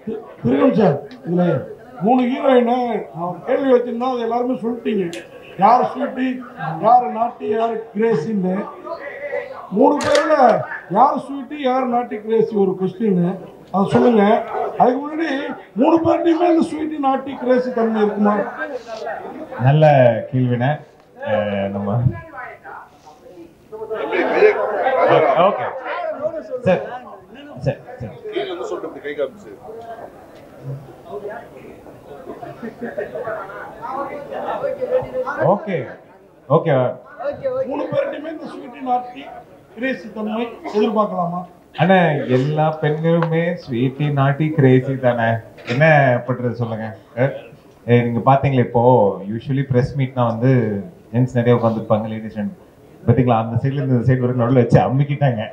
திருகம் சார் இதுல மூணு ஹீரோயினை நான் கேள்வி வச்சிருந்தா அது எல்லாருமே சொல்லிட்டீங்க யார் ஸ்வீட்டி யார் நாட்டி யார் கிரேசின்னு மூணு பேர்ல யார் ஸ்வீட்டி யார் நாட்டி கிரேசி ஒரு கொஸ்டின் அதை சொல்லுங்க அதுக்கு முன்னாடி மூணு பேர்ட்டையுமே இந்த ஸ்வீட்டி நாட்டி கிரேசி தன்மை இருக்குமா நல்ல கேள்வின அஹ் நம்ம ஓகே சார் சார் சார் கீழ இருந்து சொல்லிட்டு இப்படி கை காமிச்சு ஓகே ஓகே மூணு பேர்ட்டையுமே இந்த ஸ்வீட்டி நாட்டி கிரேசி தன்மை எதிர்பார்க்கலாமா ஆனா எல்லா பெண்களுமே ஸ்வீட்டி நாட்டி கிரேசி தானே என்ன பண்றது சொல்லுங்க அஹ், eh, நீங்க பாத்தீங்களா இப்போ யூஸ்வலி பிரஸ் மீட்னா வந்து ஜென்ஸ் நிறைய உட்காந்துருப்பாங்க லேடிஸ் பாத்தீங்களா அந்த சைடுல இந்த சைடு வரைக்கும் நடுவில் வச்சு அமுக்கிட்டாங்க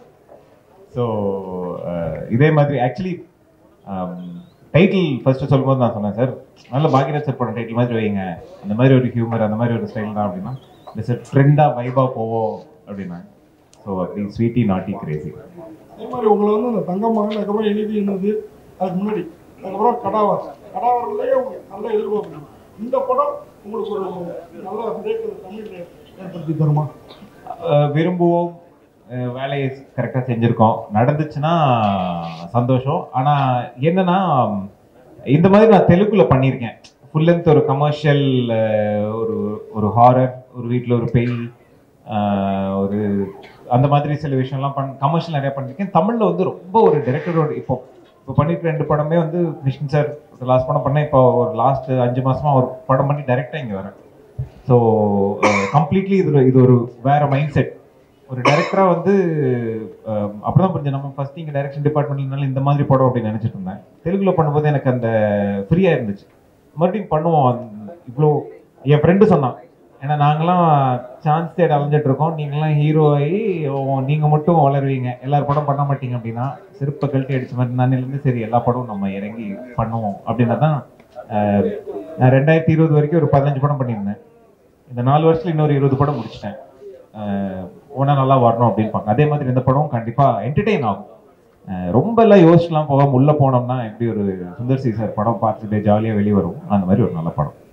ஸோ இதே மாதிரி ஆக்சுவலி டைட்டில் ஃபர்ஸ்ட் சொல்லும்போது நான் சொன்னேன் சார் நல்ல பாக்யராஜ் சார் படம் டைட்டில் மாதிரி வைங்க அந்த மாதிரி ஒரு ஹியூமர் அந்த மாதிரி ஒரு ஸ்டைல் தான் அப்படின்னா இல்லை சார் ட்ரெண்டாக வைபாக போவோம் அப்படின்னா ஸோ அப்படி ஸ்வீட்டி நாட்டி கிரேசி அதே மாதிரி உங்களை வந்து அந்த தங்க மகன் அதுக்கப்புறம் எழுதி என்னது அதுக்கு முன்னாடி அதுக்கப்புறம் கடாவர் கடாவர்லயே உங்களுக்கு நல்ல எதிர்பார்ப்பு இந்த படம் உங்களுக்கு ஒரு நல்ல விவேகத்தை தமிழில் ஏற்படுத்தி தருமா அஹ் விரும்புவோம் அஹ் வேலையை கரெக்டாக செஞ்சுருக்கோம் நடந்துச்சுன்னா சந்தோஷம் ஆனால் என்னன்னா இந்த மாதிரி நான் தெலுங்குல பண்ணியிருக்கேன் ஃபுல் லென்த் ஒரு கமர்ஷியல் ஒரு ஒரு ஹாரர் ஒரு வீட்டில் ஒரு பேய் அஹ் ஒரு அந்த மாதிரி சில விஷயம்லாம் பண் கமர்ஷியல் நிறையா பண்ணியிருக்கேன் தமிழில் வந்து ரொம்ப ஒரு டைரக்டரோட இப்போ இப்போ பண்ணிட்டு ரெண்டு படமே வந்து கிருஷ்ணன் சார் லாஸ்ட் படம் பண்ணேன் இப்போ ஒரு லாஸ்ட் அஞ்சு மாசமா ஒரு படம் பண்ணி டைரக்டாக இங்கே வரேன் ஸோ கம்ப்ளீட்லி இது ஒரு- இது ஒரு வேற மைண்ட் செட் ஒரு டைரக்டரா வந்து அஹ், அப்படிதான் புரிஞ்சு நம்ம ஃபர்ஸ்ட் இங்கே டைரக்ஷன் டிபார்ட்மெண்ட்னால இந்த மாதிரி படம் அப்படின்னு நினைச்சிட்டு இருந்தேன் தெலுங்குல பண்ணும்போது எனக்கு அந்த ஃப்ரீயா இருந்துச்சு மறுபடியும் பண்ணுவோம் அந்த- இவ்வளோ என் ஃப்ரெண்டு சொன்னான் ஏன்னா நாங்களாம் சான்ஸ் தேட அலைஞ்சிட்டு இருக்கோம் நீங்களாம் ஹீரோ ஆகி ஓ, நீங்க மட்டும் வளருவீங்க எல்லார் படம் பண்ண மாட்டீங்க அப்படின்னா செருப்பை கழட்டி அடிச்ச மாதிரி நானிலேருந்து சரி எல்லா படமும் நம்ம இறங்கி பண்ணுவோம் அப்படின்னா தான் அஹ், நான் ரெண்டாயிரத்தி இருபது வரைக்கும் ஒரு பதினஞ்சு படம் பண்ணியிருந்தேன் இந்த நாலு வருஷத்துல இன்னொரு இருபது படம் முடிச்சிட்டேன் ஒன்றா நல்லா வரணும் அப்படின்னு பார்க்க அதே மாதிரி இந்த படம் கண்டிப்பா என்டர்டெயின் ஆகும் அஹ் ரொம்ப எல்லாம் யோசிச்சுலாம் போகாம உள்ள போனோம்னா எப்படி ஒரு சுந்தர் சி சார் படம் பார்த்துட்டு ஜாலியா வெளியே வரும் அந்த மாதிரி ஒரு நல்ல படம்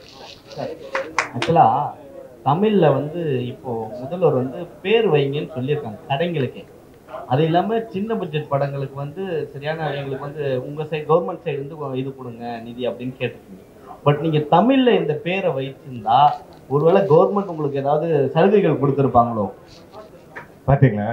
ஆக்சுவலா தமிழ்ல வந்து இப்போ முதல்வர் வந்து பேர் வைங்கன்னு சொல்லியிருக்காங்க கடைங்களுக்கு அது இல்லாம சின்ன பட்ஜெட் படங்களுக்கு வந்து சரியான எங்களுக்கு வந்து உங்க சைடு கவர்மெண்ட் சைடு வந்து இது கொடுங்க நிதி அப்படின்னு கேட்டிருக்கீங்க பட் நீங்க தமிழ்ல இந்த பேரை வைத்திருந்தா ஒருவேளை கவர்மெண்ட் உங்களுக்கு ஏதாவது சலுகைகள் கொடுத்துருப்பாங்களோ பாத்தீங்களா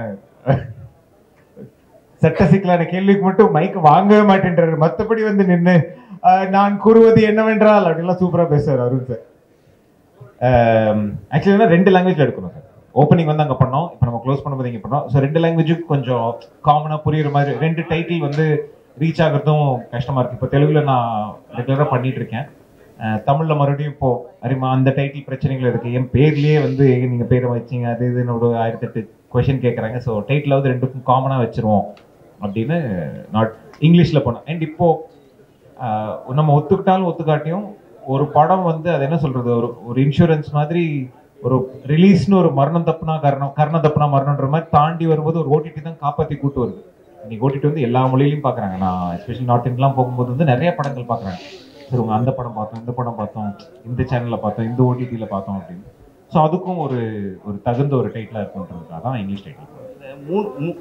சட்ட சிக்கலான கேள்விக்கு மட்டும் மைக் வாங்கவே மாட்டேன்றாரு மத்தபடி வந்து நின்னு அஹ், நான் கூறுவது என்னவென்றால் அப்படிலாம் சூப்பரா பேசுறாரு அருண் சார் ஆக்சுவலி ரெண்டு லாங்குவேஜ்ல எடுக்கணும் சார் ஓப்பனிங் வந்து அங்க பண்ணோம் இப்போ நம்ம க்ளோஸ் பண்ணும்போது இங்க பண்ணோம் ஸோ ரெண்டு லாங்குவேஜுக்கு கொஞ்சம் காமனா புரியுற மாதிரி ரெண்டு டைட்டில் வந்து ரீச் ஆகிறதும் கஷ்டமா இருக்கு இப்போ தெலுங்குல நான் ரெகுலரா பண்ணிட்டு இருக்கேன் அஹ், தமிழ்ல மறுபடியும் இப்போ அரிமா அந்த டைட்டில் பிரச்சனைகள் இருக்கு என் பேர்லயே வந்து ஏன் நீங்க பேரை வச்சீங்க அது இதுன்னு ஒரு ஆயிரத்தெட்டு கொஷின் கேட்குறாங்க ஸோ டைட்டிலாவது ரெண்டுக்கும் காமனா வச்சிருவோம் அப்படின்னு நாட் இங்கிலீஷ்ல பண்ணோம் அண்ட் இப்போ ஆஹ் நம்ம ஒத்துக்கிட்டாலும் ஒத்துக்காட்டியும் ஒரு படம் வந்து அது என்ன சொல்றது ஒரு ஒரு இன்சூரன்ஸ் மாதிரி ஒரு ரிலீஸ்னு ஒரு மரணம் தப்புனா கரணம் கர்ணம் தப்புனா மரணம்ன்ற மாதிரி தாண்டி வரும்போது ஒரு ஓடிடி தான் காப்பாத்தி கூட்டு வருது இன்னைக்கு ஓடிடி வந்து எல்லா மொழியிலையும் பார்க்கறாங்க நான் எஸ்பெஷலி நார்த் இந்தியன்லாம் போகும்போது வந்து நிறைய படங்கள் பார்க்கறாங்க சரி உங்க அந்த படம் பார்த்தோம் இந்த படம் பார்த்தோம் இந்த சேனல்ல பார்த்தோம் இந்த ஓடிடியில் பார்த்தோம் அப்படின்னு ஸோ அதுக்கும் ஒரு ஒரு தகுந்த ஒரு டைட்டிலாக இருக்குன்றதுக்காக தான் இங்கிலீஷ் டைட்டில் இந்த மூணு மூ-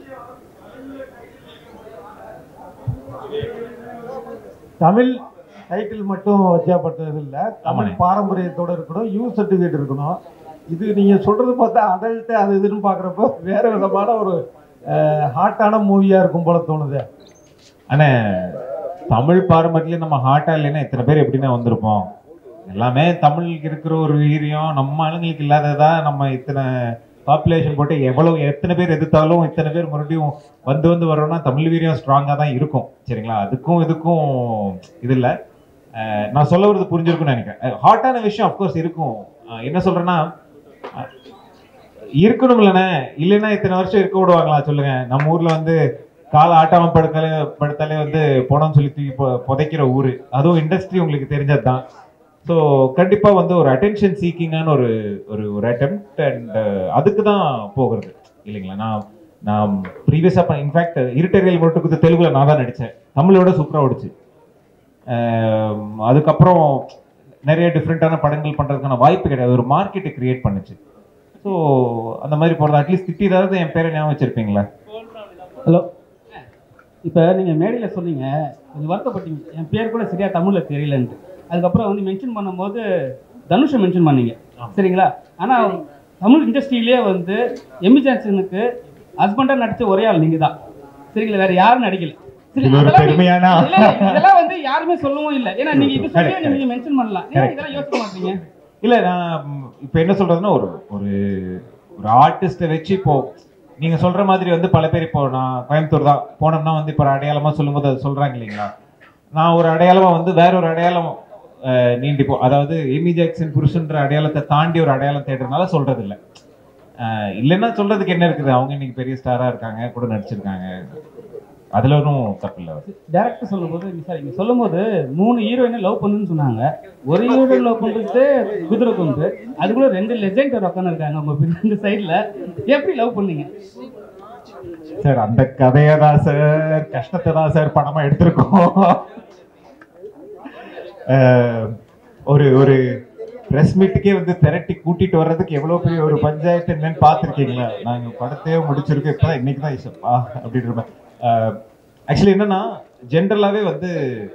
தமிழ் டைட்டில் மட்டும் வச்சாப்பட்டது இல்ல தமிழ் ஆமாண்ணே. பாரம்பரியத்தோட இருக்கணும் யூ சர்டிஃபிகேட் இருக்கணும் இது நீங்க சொல்றது பார்த்தா அடல்ட் அது இதுன்னு பாக்குறப்ப வேற விதமான ஒரு ஹாட்டான மூவியா இருக்கும் போல தோணுது ஆனா தமிழ் பாரம்பரியத்துல நம்ம ஹார்ட்டா இல்லைன்னா இத்தனை பேர் எப்படின்னா வந்திருப்போம் எல்லாமே தமிழுக்கு இருக்கிற ஒரு வீரியம் நம்ம ஆளுங்களுக்கு இல்லாததா நம்ம இத்தனை பாப்புலேஷன் போட்டு எவ்வளவு எத்தனை பேர் எதிர்த்தாலும் இத்தனை பேர் மறுபடியும் வந்து வந்து வரோம்னா தமிழ் வீரியம் ஸ்ட்ராங்கா தான் இருக்கும் சரிங்களா அதுக்கும் இதுக்கும் இது இல்ல அஹ் நான் சொல்ல வரது புரிஞ்சிருக்கும்னு நினைக்கிறேன் ஹாட்டான விஷயம் அஃப்கோர்ஸ் இருக்கும் அஹ் என்ன சொல்றேன்னா அஹ் இருக்கணும் இல்லைண்ணே இல்லைன்னா இத்தனை வருஷம் இருக்க விடுவாங்களா சொல்லுங்க நம்ம ஊர்ல வந்து காலை ஆட்டாம படுத்தாலே படுத்தாலே வந்து போனோம்னு சொல்லி தூக்கி பொ- புதைக்கிற ஊரு அதுவும் இண்டஸ்ட்ரி உங்களுக்கு தெரிஞ்சது தான் ஸோ கண்டிப்பா வந்து ஒரு அட்டென்ஷன் சீக்கிங்கான ஒரு ஒரு ஒரு அட்டெம்ட் அண்ட் அதுக்கு தான் போகிறது இல்லைங்களா நான் நான் ப்ரீவியஸாக இன்ஃபேக்ட் இருட்டரியல் மட்டும் தெலுங்குல நான் தான் நடித்தேன் தமிழோட சூப்பராக ஓடிச்சு அஹ் அதுக்கப்புறம் நிறைய டிஃப்ரெண்ட்டான படங்கள் பண்ணுறதுக்கான வாய்ப்பு கிடையாது ஒரு மார்க்கெட்டை கிரியேட் பண்ணுச்சு ஸோ அந்த மாதிரி போகிறது அட்லீஸ்ட் திட்டிதாவது என் பேரை ஞாபகம் வச்சிருப்பீங்களா ஹலோ இப்போ நீங்கள் மேடையில் சொன்னீங்க கொஞ்சம் வருத்தப்பட்டீங்க என் பேர் கூட சரியாக தமிழில் தெரியலன்ட்டு அதுக்கப்புறம் வந்து மென்ஷன் பண்ணும்போது தனுஷை மென்ஷன் பண்ணீங்க சரிங்களா ஆனால் தமிழ் இண்டஸ்ட்ரியிலே வந்து எமி ஜான்சனுக்கு ஹஸ்பண்டாக நடித்த ஒரே ஆள் நீங்கள் தான் சரிங்களா வேற யாரும் நடிக்கல சரி, இது ஒரு அதெல்லாம் பெருமையான இல்ல, இல்ல, இதெல்லாம் வந்து யாருமே சொல்லவும் இல்லை ஏன்னா நீங்க இது சொல்லி நீங்க மென்ஷன் பண்ணலாம் ஏன் இதெல்லாம் யோசிக்க மாட்டீங்க இல்லை நான் இப்போ என்ன சொல்றதுன்னா ஒரு ஒரு ஒரு ஆர்டிஸ்ட்டை வச்சு இப்போ நீங்க சொல்ற மாதிரி வந்து பல பேர் இப்போ நான் கோயம்புத்தூர் தான் போனோம்னா வந்து இப்போ ஒரு அடையாளமா சொல்லும்போது அது சொல்றாங்க இல்லைங்களா நான் ஒரு அடையாளமா வந்து வேற ஒரு அடையாளம் அஹ், நீண்டி போ அதாவது எமி ஜாக்சன் புருஷன்ற அடையாளத்தை தாண்டி ஒரு அடையாளம் தேடுறதுனால சொல்றது இல்லை அஹ், இல்லைன்னா சொல்றதுக்கு என்ன இருக்குது அவங்க இன்னைக்கு பெரிய ஸ்டாரா இருக்காங்க கூட நடிச்சிருக்காங்க அதுல ஒன்றும் தப்பு இல்லை டேரக்டர் சொல்லும்போது சார் இங்க சொல்லும்போது மூணு ஹீரோயினை லவ் பண்ணுன்னு சொன்னாங்க ஒரு ஹீரோயின் லவ் பண்றது குதிரை கொண்டு அதுக்குள்ள ரெண்டு லெஜெண்ட் உட்காந்து இருக்காங்க உங்க பின்னாடி சைடுல எப்படி லவ் பண்ணீங்க சார் அந்த கதையை தான் சார் கஷ்டத்தை தான் சார் படமா எடுத்திருக்கோம் அஹ், ஒரு ஒரு ப்ரெஸ் மீட்டுக்கே வந்து திரட்டி கூட்டிட்டு வர்றதுக்கு எவ்வளவு பெரிய ஒரு பஞ்சாயத்து என்னன்னு பார்த்துருக்கீங்களா நாங்க படத்தையே முடிச்சிருக்கோம் இப்பதான் இன்னைக்கு தான் இசப்பா அப்படின்ற ஆக்சுவலி என்னன்னா ஜென்ரலாவே வந்து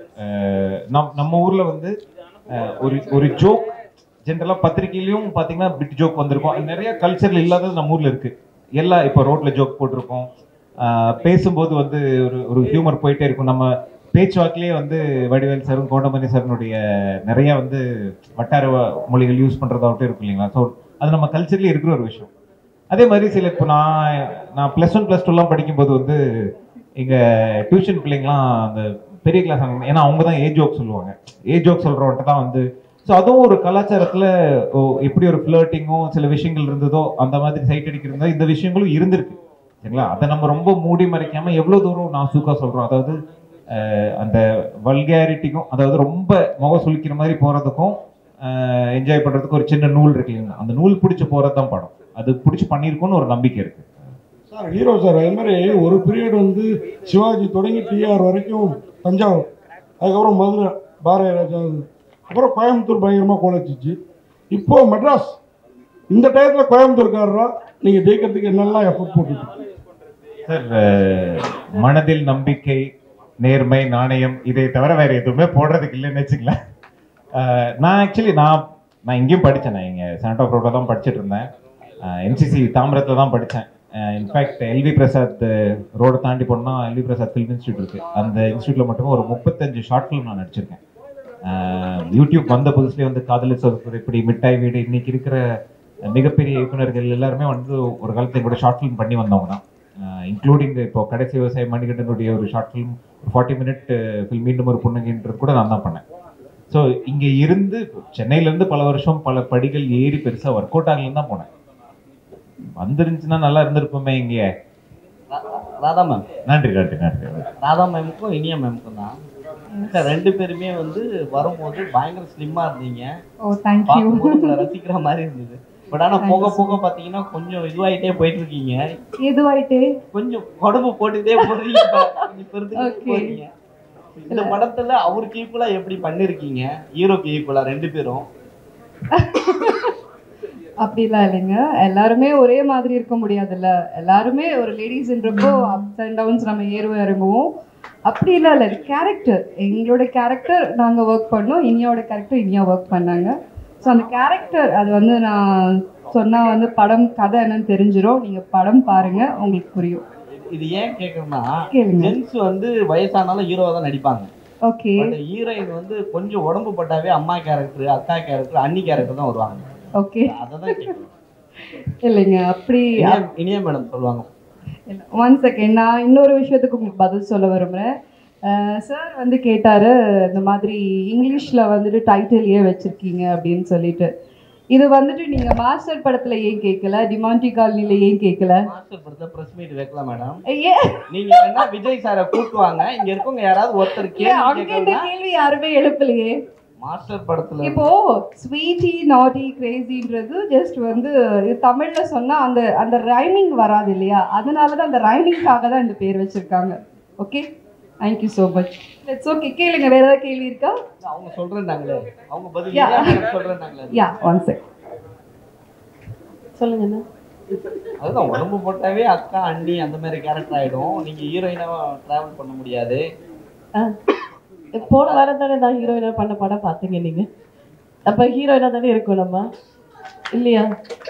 அஹ், நம் நம்ம ஊர்ல வந்து அஹ், ஒரு ஒரு ஜோக் ஜென்ரலா பத்திரிக்கையிலயும் பாத்தீங்கன்னா பிட் ஜோக் வந்திருக்கும் அது நிறைய கல்ச்சர்ல இல்லாதது நம்ம ஊர்ல இருக்கு எல்லா இப்போ ரோட்ல ஜோக் போட்டிருக்கோம் ஆஹ் பேசும்போது வந்து ஒரு ஒரு ஹியூமர் போயிட்டே இருக்கும் நம்ம பேச்சுவாக்கிலேயே வந்து வடிவேல் சாரும் கோண்டமணி சாரனுடைய நிறைய வந்து வட்டார வ- மொழிகள் யூஸ் பண்றதாகட்டும் இருக்கும் இல்லைங்களா ஸோ அது நம்ம கல்ச்சர்லேயே இருக்கிற ஒரு விஷயம் அதே மாதிரி சில இப்போ நான் நான் ப்ளஸ் ஒன் ப்ளஸ் டூலாம் படிக்கும்போது வந்து எங்கள் டியூஷன் பிள்ளைங்களாம் அந்த பெரிய கிளாஸ் ஏன்னா அவங்க தான் ஏ ஜோக் சொல்லுவாங்க ஏ ஜோக் சொல்கிறவன்ட்டு தான் வந்து ஸோ அதுவும் ஒரு கலாச்சாரத்தில் எப்படி ஒரு ஃப்ளர்ட்டிங்கும் சில விஷயங்கள் இருந்ததோ அந்த மாதிரி சைட் அடிக்கிறதோ இந்த விஷயங்களும் இருந்திருக்கு சரிங்களா அதை நம்ம ரொம்ப மூடி மறைக்காம எவ்வளோ தூரம் நான் சூக்கா சொல்கிறோம் அதாவது அஹ், அந்த வல்கேரிட்டிக்கும் அதாவது ரொம்ப முகம் சுளிக்கிற மாதிரி போகிறதுக்கும் என்ஜாய் பண்ணுறதுக்கு ஒரு சின்ன நூல் இருக்கு இல்லைங்களா அந்த நூல் பிடிச்சி போகிறது தான் படம் அது பிடிச்சி பண்ணியிருக்கோன்னு ஒரு நம்பிக்கை இருக்கு சார் ஹீரோ சார் அது மாதிரி ஒரு பீரியட் வந்து சிவாஜி தொடங்கி டிஆர் வரைக்கும் தஞ்சாவூர் அதுக்கப்புறம் மதுரை பாரதிய ராஜா அப்புறம் கோயம்புத்தூர் பயங்கரமாக குலைச்சிச்சு இப்போ மெட்ராஸ் இந்த டயத்தில் கோயம்புத்தூர்காரரா நீங்கள் ஜெயிக்கிறதுக்கு என்னெல்லாம் எஃபர்ட் போட்டுருக்கீங்க சார் அஹ், மனதில் நம்பிக்கை நேர்மை நாணயம் இதை தவிர வேற எதுவுமே போடுறதுக்கு இல்லைன்னு வச்சுங்களேன் அஹ், நான் ஆக்சுவலி நான் நான் இங்கேயும் படித்தேன் நான் இங்கே செனட் ஆஃப் ரோட்டில் தான் படிச்சுட்டு இருந்தேன் என்சிசி தாமிரத்தில் தான் படித்தேன் இன்ஃபேக்ட் எல்வி பிரசாத் ரோடை தாண்டி போனால் எல்வி பிரசாத் ஃபிலிம் இன்ஸ்டியூட் இருக்கு அந்த இன்ஸ்டியூட்டில் மட்டுமே ஒரு முப்பத்தஞ்சு ஷார்ட் ஃபிலிம் நான் நடிச்சிருக்கேன் அஹ், யூடியூப் வந்த புதுசுலேயே வந்து காதலி சொல் இப்படி மிட்டாய் வீடு இன்னைக்கு இருக்கிற மிகப்பெரிய இயக்குனர்கள் எல்லாருமே வந்து ஒரு காலத்துல கூட ஷார்ட் ஃபிலிம் பண்ணி வந்தவங்க தான் இன்க்ளூடிங் இப்போ கடைசி விவசாய மணிகண்டனுடைய ஒரு short film forty minute film மீண்டும் ஒரு புன்னகைன்றது கூட நான் தான் பண்ணேன் ஸோ இங்கே இருந்து சென்னையில இருந்து பல வருஷம் பல படிகள் ஏறி பெருசாக ஒர்க் அவுட் ஆகலன்னு தான் போனேன் வந்துருந்துச்சுன்னா நல்லா இருந்திருப்போமே இங்கே ராதா மேம் நன்றி நன்றி நன்றி ராதா மேமுக்கும் இனியா மேமுக்கும் தான் சார் ரெண்டு பேருமே வந்து வரும்போது பயங்கர ஸ்லிம்மா இருந்தீங்க ஓ தேங்க்யூ பார்க்கும்போது உங்களை ரசிக்கிற மாதிரி இருந்தது பட் ஆனா போக போக பாத்தீங்கன்னா கொஞ்சம் இதுவாயிட்டே போயிட்டு இருக்கீங்க எதுவாயிட்டு கொஞ்சம் உடம்பு போட்டுக்கிட்டே போறீங்க இப்ப. கொஞ்சம் பெருத்துக்கிட்டே Okay. போறீங்க இந்த படத்துல அவருக்கு ஈக்குவலா எப்படி பண்ணிருக்கீங்க ஹீரோக்கு ஈக்குவலா ரெண்டு பேரும் அப்படிலாம் இல்லைங்க எல்லாருமே ஒரே மாதிரி இருக்க முடியாதுல்ல எல்லாருமே ஒரு லேடிஸ்ன்றப்போ அப்ஸ் அண்ட் டவுன்ஸ் நம்ம ஏறுவோம் இறங்குவோம் அப்படிலாம் இல்லை கேரக்டர் எங்களோட கேரக்டர் நாங்கள் ஒர்க் பண்ணோம் இனியாவோட கேரக்டர் இனியா ஒர்க் பண்ணாங்க ஸோ அந்த கேரக்டர் அது வந்து நான் சொன்னால் வந்து படம் கதை என்னன்னு தெரிஞ்சிடும் நீங்கள் படம் பாருங்க உங்களுக்கு புரியும் இது ஏன் கேக்குறேன்னா கேளுங்க ஜென்ஸ் வந்து வயசானாலும் ஹீரோவா தான் நடிப்பாங்க ஓகே பட் ஹீரோயின் வந்து கொஞ்சம் உடம்பு பட்டாவே அம்மா கேரக்டர் அக்கா கேரக்டர் அண்ணி கேரக்டர் தான் வருவாங்க ஓகே அதை தான் கேட்கணும் இல்லைங்க அப்படி இனியா- இனியா மேடம் சொல்லுவாங்க ஒன் செகண்ட் நான் இன்னொரு விஷயத்துக்கு உங்களுக்கு பதில் சொல்ல விரும்புகிறேன் சார் வந்து கேட்டார் இந்த மாதிரி இங்கிலீஷில் வந்துட்டு டைட்டில் ஏன் வச்சுருக்கீங்க அப்படின்னு சொல்லிட்டு இது வந்துட்டு நீங்கள் மாஸ்டர் படத்தில் ஏன் கேட்கல டிமாண்டி காலனியில் ஏன் கேட்கல மாஸ்டர் படத்துல பிரஸ் மீட் வைக்கலாம் மேடம் ஏன் நீங்க வேணா விஜய் சாரை கூட்டுவாங்க இங்க இருக்கவங்க யாராவது ஒருத்தர் ஏன் அங்க கேள்வி இந்த கேட்கலாம் கேள்வி யாருமே எழுப்பலையே மாஸ்டர் படத்துல இப்போ ஸ்வீட்டி நாட்டி கிரேசின்றது ஜஸ்ட் வந்து இது தமிழ்ல சொன்னா அந்த அந்த ரைமிங் வராது இல்லையா அதனால தான் அந்த ரைமிங்காக தான் இந்த பேர் வச்சிருக்காங்க okay thank you so much it's okay கேளுங்க வேற ஏதாவது கேள்வி இருக்கா அவங்க சொல்றேன்னாங்களே அவங்க பதில் Yeah. சொல்றேன்னாங்களே யா ஒன் செக் சொல்லுங்க அண்ணா அதுதான் உடம்பு போட்டாவே அக்கா அண்ணி அந்த மாதிரி கேரக்டர் ஆயிடும் நீங்க ஹீரோயினா டிராவல் பண்ண முடியாது ஆ. போன வாரம் தானே நான் ஹீரோயினா பண்ண படம் பார்த்தீங்க நீங்க அப்ப ஹீரோயினா தானே இருக்கும் நம்ம இல்லையா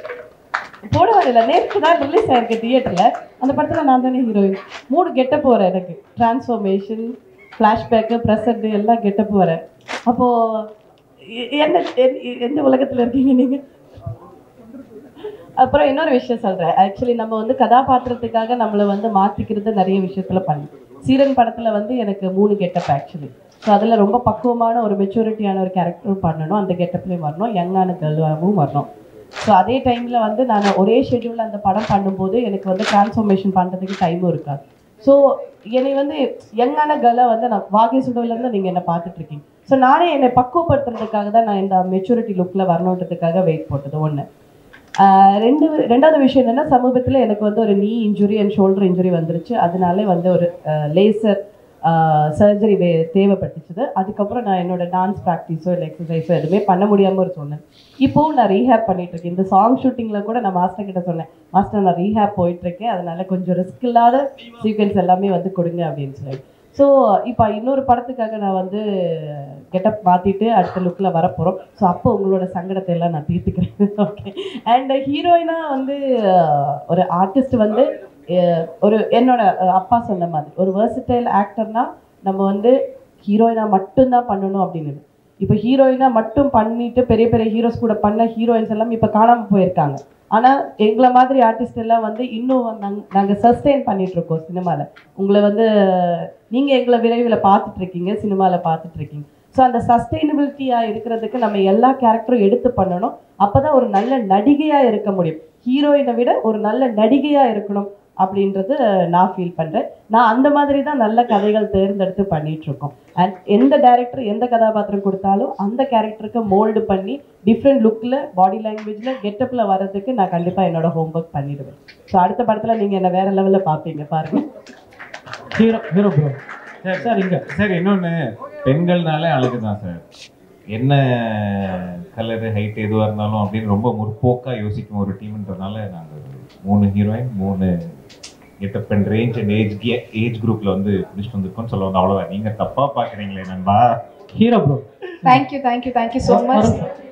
போன வாரம் இல்லை நேற்று தான் ரிலீஸ் ஆயிருக்கு தியேட்டர்ல அந்த படத்துல நான் தானே ஹீரோயின் மூணு கெட்ட போறேன் எனக்கு டிரான்ஸ்ஃபர்மேஷன் ஃப்ளாஷ்பேக்கு ப்ரெசண்ட் எல்லாம் கெட்ட போறேன் அப்போ எ- என்ன எ- எந்த உலகத்துல இருக்கீங்க நீங்க அப்புறம் இன்னொரு விஷயம் சொல்றேன் ஆக்சுவலி நம்ம வந்து கதாபாத்திரத்துக்காக நம்மளை வந்து மாத்திக்கிறது நிறைய விஷயத்துல பண்ணி சீரன் படத்துல வந்து எனக்கு மூணு கெட்டப் ஆக்சுவலி ஸோ அதில் ரொம்ப பக்குவமான ஒரு மெச்சூரிட்டியான ஒரு கேரக்டரும் பண்ணணும் அந்த கெட்டப்லேயும் வரணும் யங்கான கேர்ளாகவும் வரணும் ஸோ அதே டைமில் வந்து நான் ஒரே ஷெட்யூலில் அந்த படம் பண்ணும்போது எனக்கு வந்து டிரான்ஸ்ஃபர்மேஷன் பண்ணுறதுக்கு டைமும் இருக்காது ஸோ என்னை வந்து யங்கான கேர்ளை வந்து நான் வாகை சுடவிலேருந்து நீங்கள் என்னை பார்த்துட்டு இருக்கீங்க ஸோ நானே என்னை பக்குவப்படுத்துறதுக்காக தான் நான் இந்த மெச்சூரிட்டி லுக்கில் வரணுன்றதுக்காக வெயிட் போட்டது ஒன்று ரெண்டு ரெண்டாவது விஷயம் என்னன்னா சமீபத்தில் எனக்கு வந்து ஒரு நீ இன்ஜுரி அண்ட் ஷோல்டர் இன்ஜுரி வந்துருச்சு அதனாலே வந்து ஒரு லேசர் சர்ஜரி வே தேவைப்பட்டுச்சுது அதுக்கப்புறம் நான் என்னோட டான்ஸ் ப்ராக்டிஸோ இல்லை எக்ஸசைஸோ எதுவுமே பண்ண முடியாமல் ஒரு சொன்னேன் இப்போவும் நான் ரீஹேப் பண்ணிட்டு இருக்கேன் இந்த சாங் ஷூட்டிங்கில் கூட நான் மாஸ்டர் கிட்ட சொன்னேன் மாஸ்டர் நான் ரீஹேப் போயிட்டு இருக்கேன் அதனால கொஞ்சம் ரிஸ்க் இல்லாத சீக்வன்ஸ் எல்லாமே வந்து கொடுங்க அப்படின்னு சொல்லி ஸோ இப்போ இன்னொரு படத்துக்காக நான் வந்து கெட்டப் மாற்றிட்டு அடுத்த லுக்கில் வரப்போகிறோம் ஸோ அப்போ உங்களோட சங்கடத்தை எல்லாம் நான் தீர்த்துக்கிறேன் ஓகே அண்ட் ஹீரோயினாக வந்து அஹ், ஒரு ஆர்டிஸ்ட் வந்து அஹ், ஒரு என்னோட அஹ், அப்பா சொன்ன மாதிரி ஒரு versatile ஆக்டர்னா நம்ம வந்து ஹீரோயினாக மட்டும்தான் பண்ணணும் அப்படின்னு இல்லை. இப்போ ஹீரோயினாக மட்டும் பண்ணிட்டு பெரிய பெரிய ஹீரோஸ் கூட பண்ண ஹீரோயின்ஸ் எல்லாம் இப்போ காணாமல் போயிருக்காங்க ஆனால் எங்களை மாதிரி ஆர்டிஸ்ட் எல்லாம் வந்து இன்னும் நாங்கள் நாங்கள் சஸ்டெயின் பண்ணிட்டு இருக்கோம் சினிமாவில் உங்களை வந்து நீங்கள் எங்களை விரைவில் பார்த்துட்டு இருக்கீங்க சினிமாவில் பார்த்துட்டு இருக்கீங்க ஸோ அந்த சஸ்டெயினபிலிட்டியாக இருக்கிறதுக்கு நம்ம எல்லா கேரக்டரும் எடுத்து பண்ணணும் அப்போ தான் ஒரு நல்ல நடிகையாக இருக்க முடியும் ஹீரோயினை விட ஒரு நல்ல நடிகையாக இருக்கணும் அப்படின்றது நான் ஃபீல் பண்ணுறேன் நான் அந்த மாதிரி தான் நல்ல கதைகள் தேர்ந்தெடுத்து பண்ணிட்டு இருக்கோம் அண்ட் எந்த டைரக்டர் எந்த கதாபாத்திரம் கொடுத்தாலும் அந்த கேரக்டருக்கு மோல்டு பண்ணி டிஃப்ரெண்ட் லுக்கில் பாடி லாங்குவேஜில் கெட்டப்பில் வர்றதுக்கு நான் கண்டிப்பாக என்னோட ஹோம்ஒர்க் பண்ணிடுவேன் ஸோ அடுத்த படத்தில் நீங்கள் என்ன வேற லெவலில் பார்ப்பீங்க பாருங்க hero hero bro sir sir இங்க சார் இன்னொன்று பெண்கள்னாலே அழகு தான் சார் என்ன கலரு ஹைட் எதுவாக இருந்தாலும் அப்படின்னு ரொம்ப முற்போக்காக யோசிக்கும் ஒரு டீம்ன்றதுனால நாங்கள் மூணு ஹீரோயின் மூணு getup and range and age age குரூப்பில் வந்து பிடிச்சிட்டு வந்திருக்கோம்னு சொல்ல வந்து அவ்வளோதான் நீங்கள் தப்பாக பார்க்குறீங்களே நண்பா hero bro thank you thank you thank you so much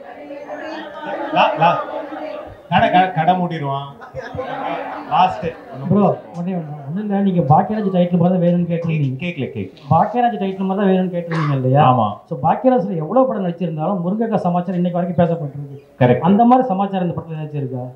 லா- லா- கடை கடை கடை மூடிடுவான் லாஸ்ட்டு ப்ரோ ஒன்னே ஒன்று ஒன்றும் இல்லை நீங்கள் பாக்கியராஜ் டைட்டில் மாதிரி தான் வேணும்னு கேட்டிருந்தீங்க கேட்கல கேக் பாக்கியராஜ் டைட்டில் மாதிரி தான் வேணும்னு கேட்டிருந்தீங்க இல்லையா ஆமா ஸோ பாக்கியராஜில் எவ்வளோ படம் நடிச்சிருந்தாலும் முருங்கக்கா சமாச்சாரம் இன்னைக்கு வரைக்கும் பேசப்பட்டிருக்கு கரெக்ட் அந்த மாதிரி சமாச்சாரம் இந்த படத்தில் ஏதாச்சும் இருக்கா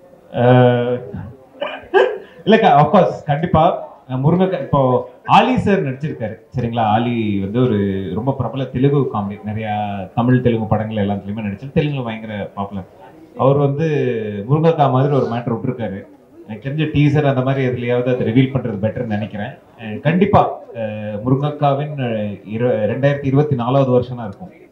இல்லக்கா அஃப்கோர்ஸ் கண்டிப்பா அஹ் முருங்கக்கா இப்போ ஆலி சார் நடிச்சிருக்காரு சரிங்களா ஆலி வந்து ஒரு ரொம்ப பிரபல தெலுங்கு காமெடி நிறைய தமிழ் தெலுங்கு படங்கள் எல்லாத்துலயுமே நடிச்சு தெலுங்குல பயங்கர பாப்புலர் அவர் வந்து முருங்கக்கா மாதிரி ஒரு மேட்டர் விட்டுருக்காரு எனக்கு தெரிஞ்ச டீசர் அந்த மாதிரி எதுலையாவது அதை ரிவீல் பண்றது பெட்டர்னு நினைக்கிறேன் அஹ் கண்டிப்பா அஹ் முருங்கக்காவின் அஹ் இரு ரெண்டாயிரத்தி இருபத்தி நாலாவது வருஷமா இருக்கும்